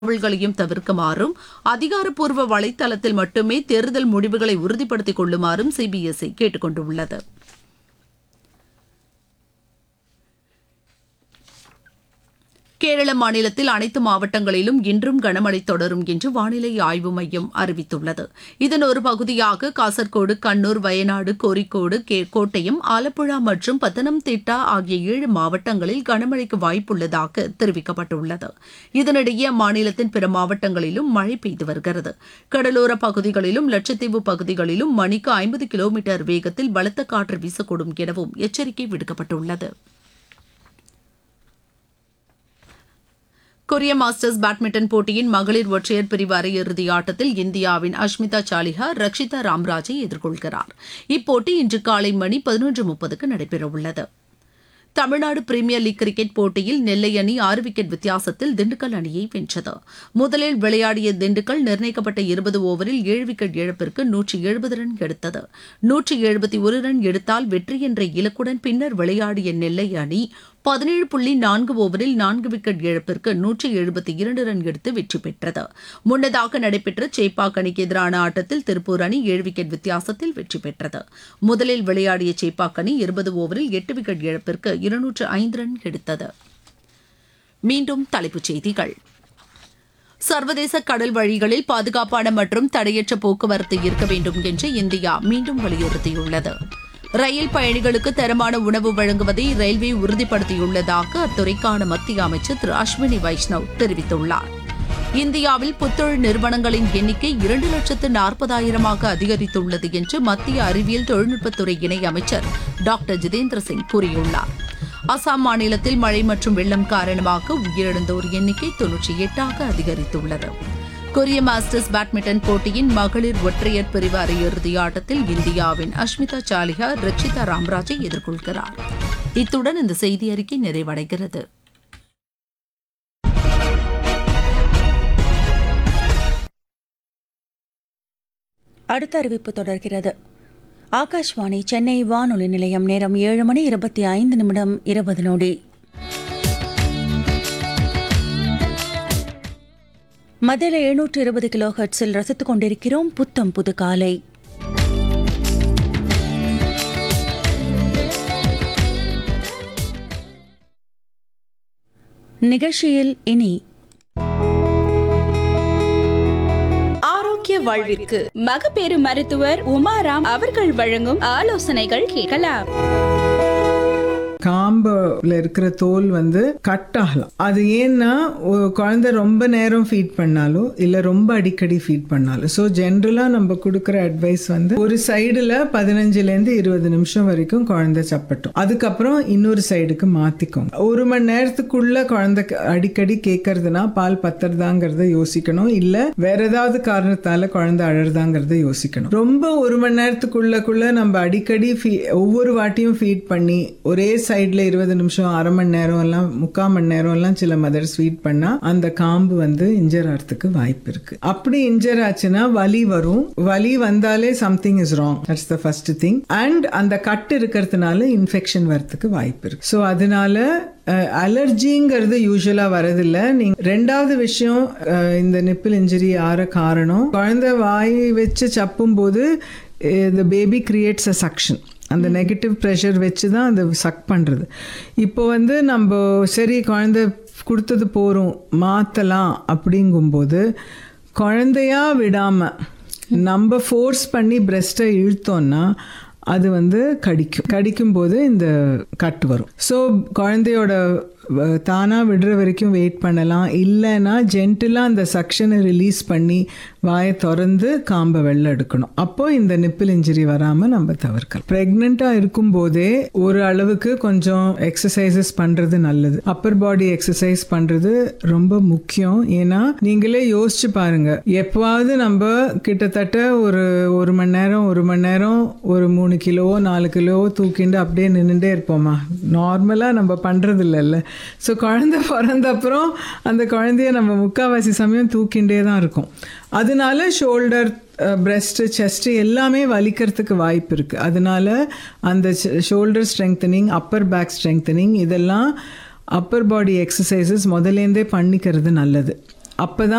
தகவல்களையும் தவிர்க்குமாறும் அதிகாரப்பூர்வ வலைதளத்தில் மட்டுமே தேர்தல் முடிவுகளை உறுதிப்படுத்திக் கொள்ளுமாறும் சிபிஎஸ்இ கேட்டுக் கொண்டுள்ளது கேரள மாநிலத்தில் அனைத்து மாவட்டங்களிலும் இன்றும் கனமழை தொடரும் என்று வானிலை ஆய்வு மையம் அறிவித்துள்ளது இதன் ஒரு பகுதியாக காசர்கோடு கண்ணூர் வயநாடு கோரிக்கோடு கே- கோட்டயம் ஆலப்புழா மற்றும் பத்தனம்திட்டா ஆகிய ஏழு மாவட்டங்களில் கனமழைக்கு வாய்ப்புள்ளதாக தெரிவிக்கப்பட்டுள்ளது இதனிடையே அம்மாநிலத்தின் பிற மாவட்டங்களிலும் மழை பெய்து வருகிறது கடலோர பகுதிகளிலும் லட்சத்தீவு பகுதிகளிலும் மணிக்கு ஐம்பது கிலோமீட்டர் வேகத்தில் பலத்த காற்று வீசக்கூடும் எனவும் எச்சரிக்கை விடுக்கப்பட்டுள்ளது கொரிய மாஸ்டர்ஸ் பேட்மிண்டன் போட்டியின் மகளிர் ஒற்றையர் பிரிவு அரையிறுதி ஆட்டத்தில் இந்தியாவின் அஷ்மிதா சாலிஹா ரக்ஷிதா ராம்ராஜை எதிர்கொள்கிறார் இப்போட்டி இன்று காலை மணி பதினொன்று முப்பதுக்கு நடைபெறவுள்ளது தமிழ்நாடு பிரீமியர் லீக் கிரிக்கெட் போட்டியில் நெல்லை அணி ஆறு விக்கெட் வித்தியாசத்தில் திண்டுக்கல் அணியை வென்றது முதலில் விளையாடிய திண்டுக்கல் நிர்ணயிக்கப்பட்ட இருபது ஓவரில் ஏழு விக்கெட் இழப்பிற்கு நூற்றி எழுபது ரன் எடுத்தது நூற்றி எழுபத்தி ஒரு ரன் எடுத்தால் வெற்றி என்ற இலக்குடன் பின்னர் விளையாடிய நெல்லை அணி பதினேழு புள்ளி நான்கு ஓவரில் நான்கு விக்கெட் இழப்பிற்கு நூற்றி எழுபத்தி இரண்டு ரன் எடுத்து வெற்றி பெற்றது முன்னதாக நடைபெற்ற சேப்பாக் அணிக்கு எதிரான ஆட்டத்தில் திருப்பூர் அணி ஏழு விக்கெட் வித்தியாசத்தில் வெற்றி பெற்றது முதலில் விளையாடிய சேப்பாக் அணி இருபது ஓவரில் எட்டு விக்கெட் இழப்பிற்கு இருநூற்று ஐந்து ரன் எடுத்தது மீண்டும் தலைப்புச் செய்திகள் சர்வதேச கடல் வழிகளில் பாதுகாப்பான மற்றும் தடையற்ற போக்குவரத்து இருக்க வேண்டும் என்று இந்தியா மீண்டும் வலியுறுத்தியுள்ளது ரயில் பயணிகளுக்கு தரமான உணவு வழங்குவதை ரயில்வே உறுதிப்படுத்தியுள்ளதாக அத்துறைக்கான மத்திய அமைச்சர் திரு அஸ்வினி வைஷ்ணவ் தெரிவித்துள்ளார் இந்தியாவில் புத்தொழில் நிறுவனங்களின் எண்ணிக்கை இரண்டு லட்சத்து நாற்பதாயிரமாக அதிகரித்துள்ளது என்று மத்திய அறிவியல் தொழில்நுட்பத்துறை இணை அமைச்சர் டாக்டர் ஜிதேந்திர சிங் கூறியுள்ளார் அசாம் மாநிலத்தில் மழை மற்றும் வெள்ளம் காரணமாக உயிரிழந்தோர் எண்ணிக்கை தொன்னூற்றி எட்டாக அதிகரித்துள்ளது கொரிய மாஸ்டர்ஸ் பேட்மிண்டன் போட்டியின் மகளிர் ஒற்றையர் பிரிவு அரையிறுதி ஆட்டத்தில் இந்தியாவின் அஷ்மிதா சாலிஹா ரச்சிதா ராம்ராஜை எதிர்கொள்கிறார் இத்துடன் இந்த செய்தி அறிக்கை நிறைவடைகிறது அடுத்த அறிவிப்பு தொடர்கிறது ஆகாஷ்வாணி சென்னை வானொலி நிலையம் நேரம் ஏழு மணி இருபத்தி ஐந்து நிமிடம் இருபது நொடி மதில எழுநூற்று இருபது கிலோ ஹெர்ட்ஸில் ரசித்துக் கொண்டிருக்கிறோம் புத்தம் புது காலை நிகழ்ச்சியில் இனி ஆரோக்கிய வாழ்விற்கு மகப்பேறு மருத்துவர் உமாராம் அவர்கள் வழங்கும் ஆலோசனைகள் கேட்கலாம் காம்புல இருக்கிற தோல் வந்து கட் ஆகலாம் அது ஏன்னா ஒரு குழந்தை ரொம்ப நேரம் ஃபீட் பண்ணாலும் இல்ல ரொம்ப அடிக்கடி ஃபீட் பண்ணாலும் ஸோ ஜென்ரலா நம்ம கொடுக்குற அட்வைஸ் வந்து ஒரு சைடுல பதினஞ்சுல இருந்து இருபது நிமிஷம் வரைக்கும் குழந்தை சப்பட்டும் அதுக்கப்புறம் இன்னொரு சைடுக்கு மாத்திக்கோங்க ஒரு மணி நேரத்துக்குள்ள குழந்தை அடிக்கடி கேட்கறதுனா பால் பத்துறதாங்கிறத யோசிக்கணும் இல்ல வேற ஏதாவது காரணத்தால குழந்தை அழறதாங்கிறத யோசிக்கணும் ரொம்ப ஒரு மணி நேரத்துக்குள்ளக்குள்ள நம்ம அடிக்கடி ஃபீ- ஒவ்வொரு வாட்டியும் ஃபீட் பண்ணி ஒரே சைடுல இருபது நிமிஷம் அரை மணி நேரம் எல்லாம் முக்கால் மணி நேரம் எல்லாம் சில மதர்ஸ் ஃபீட் பண்ணா அந்த காம்பு வந்து இன்ஜர் ஆகிறதுக்கு வாய்ப்பு இருக்கு அப்படி இன்ஜர் ஆச்சுன்னா வலி வரும் வலி வந்தாலே something is wrong that's the first thing and அந்த கட்டு இருக்கிறதுனால இன்ஃபெக்ஷன் வரதுக்கு வாய்ப்பு இருக்கு ஸோ அதனால அலர்ஜிங்கிறது யூஸ்வலா வரதில்ல நீங்க ரெண்டாவது விஷயம் அஹ், இந்த நிப்பிள் இன்ஜுரி ஆற காரணம் குழந்தை வாய் வச்சு சப்பும் போது இந்த பேபி கிரியேட்ஸ் அ சக்ஷன் அந்த நெகட்டிவ் ப்ரெஷர் வச்சு தான் அது சக் பண்ணுறது இப்போ வந்து நம்ம சரி குழந்தை கொடுத்தது போகிறோம் மாற்றலாம் அப்படிங்கும்போது குழந்தையா விடாமல் நம்ம ஃபோர்ஸ் பண்ணி பிரஸ்ட்டை இழுத்தோம்னா அது வந்து கடிக்கும் கடிக்கும்போது இந்த கட் வரும் ஸோ குழந்தையோட வ- தானா விடுற வரைக்கும் வெயிட் பண்ணலாம் இல்லைன்னா ஜென்டிலாக அந்த சக்ஷனை ரிலீஸ் பண்ணி வாயை திறந்து காம்பை வெளில எடுக்கணும் அப்போ இந்த நிப்பிள் இன்ஜுரி வராமல் நம்ம தவிர்க்கலாம் ப்ரெக்னெண்ட்டாக இருக்கும்போதே ஒரு அளவுக்கு கொஞ்சம் எக்ஸசைசஸ் பண்ணுறது நல்லது அப்பர் பாடி எக்ஸசைஸ் பண்ணுறது ரொம்ப முக்கியம் ஏன்னா நீங்களே யோசிச்சு பாருங்க எப்பவாவது நம்ம கிட்டத்தட்ட ஒரு ஒரு மணி நேரம் ஒரு மணி நேரம் ஒரு மூணு கிலோவோ நாலு கிலோவோ தூக்கிண்டு அப்படியே நின்றுட்டே இருப்போமா நார்மலாக நம்ம பண்ணுறது இல்லைல்ல ஸோ குழந்தை பிறந்த அப்புறம் அந்த குழந்தைய நம்ம முக்கால்வாசி சமயம் தூக்கிண்டே தான் இருக்கும் அதனால ஷோல்டர் பிரஸ்ட்டு செஸ்ட்டு எல்லாமே வலிக்கிறதுக்கு வாய்ப்பு இருக்குது அதனால அந்த shoulder strengthening upper back strengthening இதெல்லாம் அப்பர் பாடி எக்ஸசைசஸ் முதலேருந்தே பண்ணிக்கிறது நல்லது அப்போ